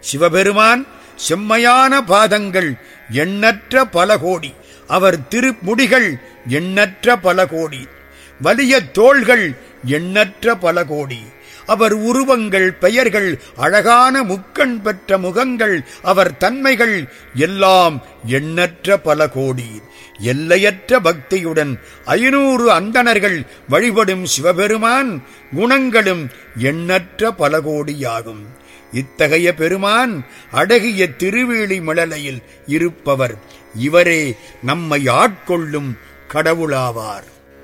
சிவபெருமான் செம்மையான பாதங்கள் எண்ணற்ற பல கோடி அவர் திருமுடிகள் எண்ணற்ற பல கோடி வலிய தோள்கள் எண்ணற்ற பல கோடி அவர் உருவங்கள் பெயர்கள் அழகான முக்கண் பெற்ற முகங்கள் அவர் தன்மைகள் எல்லாம் எண்ணற்ற பல கோடி எல்லையற்ற பக்தியுடன் ஐநூறு அந்தணர்கள் வழிபடும் சிவபெருமான் குணங்களும் எண்ணற்ற பல கோடியாகும் இத்தகைய பெருமான் அடகிய திருவேலி மழலையில் இருப்பவர் இவரே நம்மை ஆட்கொள்ளும் கடவுளாவார்